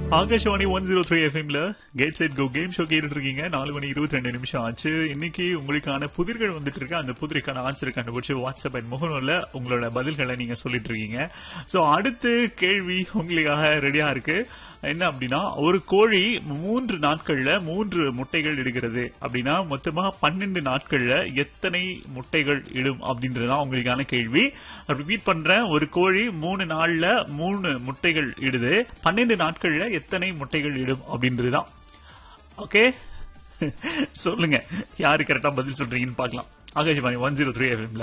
Akashvani one zero three எஃப்எம்ல get set go game show கேட்டுட்டு இருக்கீங்க நாலு மணி இருபத்தி ரெண்டு நிமிஷம் ஆச்சு இன்னைக்கு உங்களுக்கான புதிர்கள் வந்துட்டு இருக்கு அந்த புதிருக்கான ஆன்சர் கண்டுபிடிச்சு வாட்ஸ்அப் அண்ட் முகநூல்ல உங்களோட பதில்களை நீங்க சொல்லிட்டு இருக்கீங்க சோ அடுத்து கேள்வி உங்களுக்காக ரெடியா இருக்கு என்ன அப்படின்னா ஒரு கோழி மூன்று நாட்கள்ல மூன்று முட்டைகள் இடுகிறது அப்படின்னா மொத்தமா பன்னெண்டு நாட்கள்ல எத்தனை முட்டைகள் இடும் அப்படின்றதுதான் உங்களுக்கான கேள்வி ரிப்பீட் பண்றேன் ஒரு கோழி மூணு நாள்ல மூணு முட்டைகள் இடுது பன்னெண்டு நாட்கள்ல எத்தனை முட்டைகள் இடும் அப்படின்றதுதான் ஓகே சொல்லுங்க யாரு கரெக்டா பதில் சொல்றீங்கன்னு பார்க்கலாம் ஆகாஷவாணி ஒன் ஜீரோ த்ரீ எஃப்எம்ல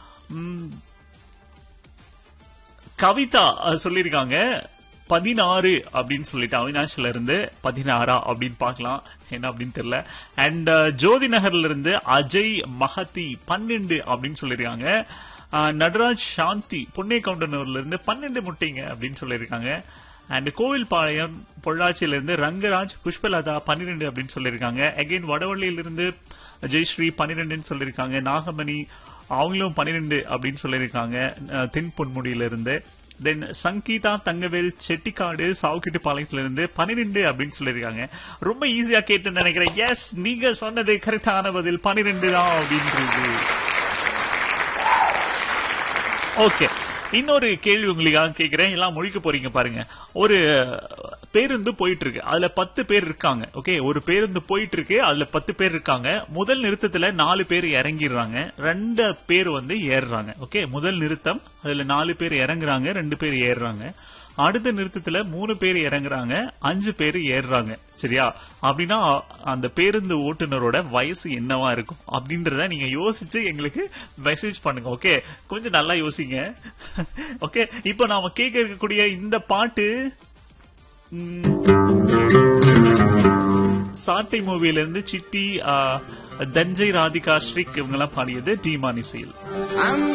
கவிதா அஹ், சொல்லியிருக்காங்க பதினாறு அப்படின்னு சொல்லிட்டு அவினாஷ்ல இருந்து பதினாறா அப்படின்னு பார்க்கலாம் என்ன அப்படின்னு தெரியல அண்ட் ஜோதி நகர்ல இருந்து அஜய் மஹதி பன்னெண்டு அப்படின்னு சொல்லியிருக்காங்க அஹ், நடராஜ் சாந்தி புண்ணே கவுண்டனூர்ல இருந்து பன்னெண்டு முட்டைங்க அப்படின்னு சொல்லியிருக்காங்க அண்ட் கோவில்பாளையம் பொள்ளாச்சியில இருந்து ரங்கராஜ் புஷ்பலதா பன்னிரெண்டு அப்படின்னு சொல்லியிருக்காங்க அகைன் வடவள்ளியில இருந்து ஜெயஸ்ரீ பன்னிரெண்டுன்னு சொல்லியிருக்காங்க நாகமணி அவங்களும் பன்னிரெண்டு அப்படின்னு சொல்லியிருக்காங்க அஹ், தென் பொன்முடியில இருந்து தென் சங்கீதா தங்கவேல் செட்டிக்காடு சாவுக்கிட்டு பாளையத்துல இருந்து பன்னிரெண்டு அப்படின்னு சொல்லியிருக்காங்க ரொம்ப ஈஸியா கேட்டு நினைக்கிறேன் எஸ் நீங்க சொன்னது கரெக்டான பதில் பன்னிரெண்டு தான் அப்படின்றது ஓகே இன்னொரு கேள்வி உங்களுக்காக கேட்கிறேன் எல்லாம் முழிக்க போறீங்க பாருங்க ஒரு பேருந்து போயிட்டு இருக்கு அதுல பத்து பேர் இருக்காங்க ஓகே ஒரு பேருந்து போயிட்டு இருக்கு அதுல பத்து பேர் இருக்காங்க முதல் நிறுத்தத்துல நாலு பேர் இறங்கிடுறாங்க ரெண்டு பேர் வந்து ஏறுறாங்க ஓகே முதல் நிறுத்தம் அதுல நாலு பேர் இறங்குறாங்க ரெண்டு பேர் ஏறுறாங்க அடுத்த நிறுத்தத்துல மூணு பேர் இறங்குறாங்க அஞ்சு பேர் ஏறுறாங்க சரியா அப்படின்னா அந்த பேருந்து ஓட்டுநரோட வயசு என்னவா இருக்கும் அப்படின்றத நீங்க யோசிச்சு எங்களுக்கு மெசேஜ் பண்ணுங்க ஓகே கொஞ்சம் நல்லா யோசிங்க ஓகே இப்போ நாம கேட்க இருக்கக்கூடிய இந்த பாட்டு ம், சாட்டை மூவில இருந்து சிட்டி ஆ, தஞ்சை ராதிகா ஸ்ரீக் இவங்க எல்லாம் பாடியது டீமான் இசையில் அந்த